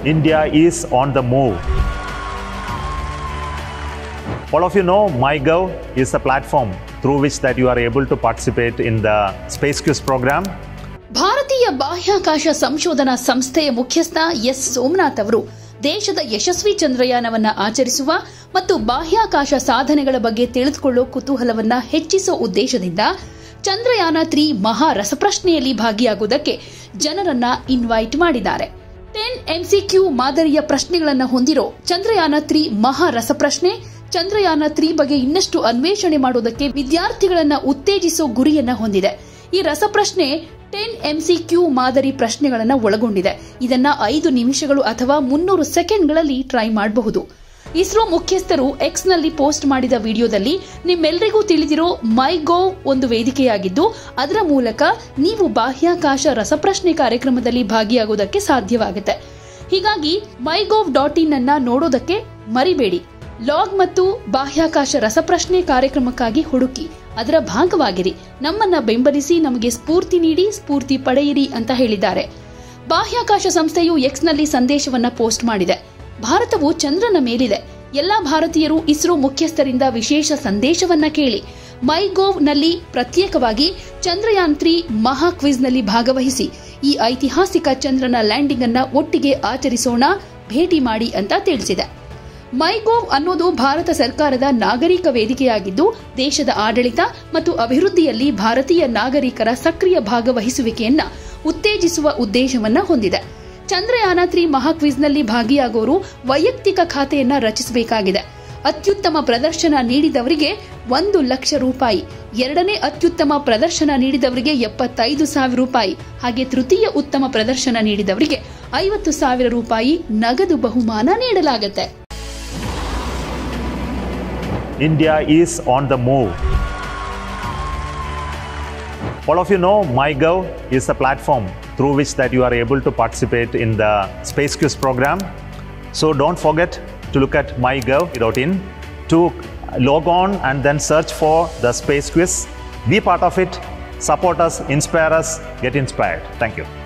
India is on the move. All of you know MyGov is a platform through which that you are able to participate in the Space Quiz program. ಭಾರತೀಯ ಬಾಹ್ಯಾಕಾಶ ಸಂಶೋಧನಾ ಸಂಸ್ಥೆಯ ಮುಖ್ಯಸ್ಥ S Somnath ಅವರು ದೇಶದ ಯಶಸ್ವಿ ಚಂದ್ರಯಾನವನ್ನ ಆಚರಿಸುವ ಮತ್ತು ಬಾಹ್ಯಾಕಾಶ ಸಾಧನೆಗಳ ಬಗ್ಗೆ ತಿಳಿದುಕೊಳ್ಳೋ ಕುತೂಹಲವನ್ನ ಹೆಚ್ಚಿಸೋ ಉದ್ದೇಶದಿಂದ ಚಂದ್ರಯಾನ ತ್ರೀ ಮಹಾ ರಸಪ್ರಶ್ನೆಯಲ್ಲಿ ಭಾಗಿಯಾಗುವುದಕ್ಕೆ ಜನರನ್ನ ಇನ್ವೈಟ್ ಮಾಡಿದ್ದಾರೆ ಟೆನ್ ಎಂಸಿಕ್ಯೂ ಮಾದರಿಯ ಪ್ರಶ್ನೆಗಳನ್ನು ಹೊಂದಿರೋ ಚಂದ್ರಯಾನ ತ್ರೀ ಮಹಾ ರಸಪ್ರಶ್ನೆ ಚಂದ್ರಯಾನ ತ್ರೀ ಬಗ್ಗೆ ಇನ್ನಷ್ಟು ಅನ್ವೇಷಣೆ ಮಾಡುವುದಕ್ಕೆ ವಿದ್ಯಾರ್ಥಿಗಳನ್ನ ಉತ್ತೇಜಿಸೋ ಗುರಿಯನ್ನ ಹೊಂದಿದೆ ಈ ರಸಪ್ರಶ್ನೆ ಟೆನ್ ಎಂಸಿಕ್ಯೂ ಮಾದರಿ ಪ್ರಶ್ನೆಗಳನ್ನ ಒಳಗೊಂಡಿದೆ ಇದನ್ನ ಐದು ನಿಮಿಷಗಳು ಅಥವಾ ಮುನ್ನೂರು ಸೆಕೆಂಡ್ಗಳಲ್ಲಿ ಟ್ರೈ ಮಾಡಬಹುದು ಇಸ್ರೋ ಮುಖ್ಯಸ್ಥರು ಎಕ್ಸ್ ನಲ್ಲಿ ಪೋಸ್ಟ್ ಮಾಡಿದ ವಿಡಿಯೋದಲ್ಲಿ ನಿಮ್ಮೆಲ್ಲರಿಗೂ ತಿಳಿದಿರೋ ಮೈ ಗೋವ್ ಒಂದು ವೇದಿಕೆಯಾಗಿದ್ದು ಅದರ ಮೂಲಕ ನೀವು ಬಾಹ್ಯಾಕಾಶ ರಸಪ್ರಶ್ನೆ ಕಾರ್ಯಕ್ರಮದಲ್ಲಿ ಭಾಗಿಯಾಗುವುದಕ್ಕೆ ಸಾಧ್ಯವಾಗುತ್ತೆ ಹೀಗಾಗಿ ಮೈ ಗೋವ್ ಡಾಟ್ ಇನ್ ಅನ್ನ ನೋಡೋದಕ್ಕೆ ಮರಿಬೇಡಿ ಲಾಗ್ ಮತ್ತು ಬಾಹ್ಯಾಕಾಶ ರಸಪ್ರಶ್ನೆ ಕಾರ್ಯಕ್ರಮಕ್ಕಾಗಿ ಹುಡುಕಿ ಅದರ ಭಾಗವಾಗಿರಿ ನಮ್ಮನ್ನ ಬೆಂಬಲಿಸಿ ನಮಗೆ ಸ್ಫೂರ್ತಿ ನೀಡಿ ಸ್ಫೂರ್ತಿ ಪಡೆಯಿರಿ ಅಂತ ಹೇಳಿದ್ದಾರೆ ಬಾಹ್ಯಾಕಾಶ ಸಂಸ್ಥೆಯು ಎಕ್ಸ್ ನಲ್ಲಿ ಸಂದೇಶವನ್ನ ಪೋಸ್ಟ್ ಮಾಡಿದೆ ಭಾರತವು ಚಂದ್ರನ ಮೇಲಿದೆ ಎಲ್ಲಾ ಭಾರತೀಯರು ಇಸ್ರೋ ಮುಖ್ಯಸ್ಥರಿಂದ ವಿಶೇಷ ಸಂದೇಶವನ್ನ ಕೇಳಿ ಮೈ ಗೋವ್ ನಲ್ಲಿ ಪ್ರತ್ಯೇಕವಾಗಿ ಚಂದ್ರಯಾನ್ ತ್ರೀ ಮಹಾ ಕ್ವಿಜ್ ನಲ್ಲಿ ಭಾಗವಹಿಸಿ ಈ ಐತಿಹಾಸಿಕ ಚಂದ್ರನ ಲ್ಯಾಂಡಿಂಗ್ ಅನ್ನ ಒಟ್ಟಿಗೆ ಆಚರಿಸೋಣ ಭೇಟಿ ಮಾಡಿ ಅಂತ ತಿಳಿಸಿದೆ ಮೈಗೋವ್ ಅನ್ನೋದು ಭಾರತ ಸರ್ಕಾರದ ನಾಗರಿಕ ವೇದಿಕೆಯಾಗಿದ್ದು ದೇಶದ ಆಡಳಿತ ಮತ್ತು ಅಭಿವೃದ್ಧಿಯಲ್ಲಿ ಭಾರತೀಯ ನಾಗರಿಕರ ಸಕ್ರಿಯ ಭಾಗವಹಿಸುವಿಕೆಯನ್ನ ಉತ್ತೇಜಿಸುವ ಉದ್ದೇಶವನ್ನ ಹೊಂದಿದೆ ಚಂದ್ರಯಾನ ತ್ರೀ ಮಹಾಕ್ವಿಜ್ನಲ್ಲಿ ಭಾಗಿಯಾಗೋರು ವೈಯಕ್ತಿಕ ಖಾತೆಯನ್ನ ರಚಿಸಬೇಕಾಗಿದೆ ಅತ್ಯುತ್ತಮ ಪ್ರದರ್ಶನ ನೀಡಿದವರಿಗೆ ಒಂದು ಲಕ್ಷ ರೂಪಾಯಿ ಎರಡನೇ ಅತ್ಯುತ್ತಮ ಪ್ರದರ್ಶನ ನೀಡಿದವರಿಗೆ ಎಪ್ಪತ್ತೈದು ಸಾವಿರ ರೂಪಾಯಿ ಹಾಗೆ ತೃತೀಯ ಉತ್ತಮ ಪ್ರದರ್ಶನ ನೀಡಿದವರಿಗೆ ಐವತ್ತು ಸಾವಿರ ರೂಪಾಯಿ ನಗದು ಬಹುಮಾನ ನೀಡಲಾಗುತ್ತೆ India is on the move. All of you know MyGov is a platform through which that you are able to participate in the Space Quiz program. So don't forget to look at mygov.in to log on and then search for the Space Quiz. Be part of it, support us, inspire us, get inspired. Thank you.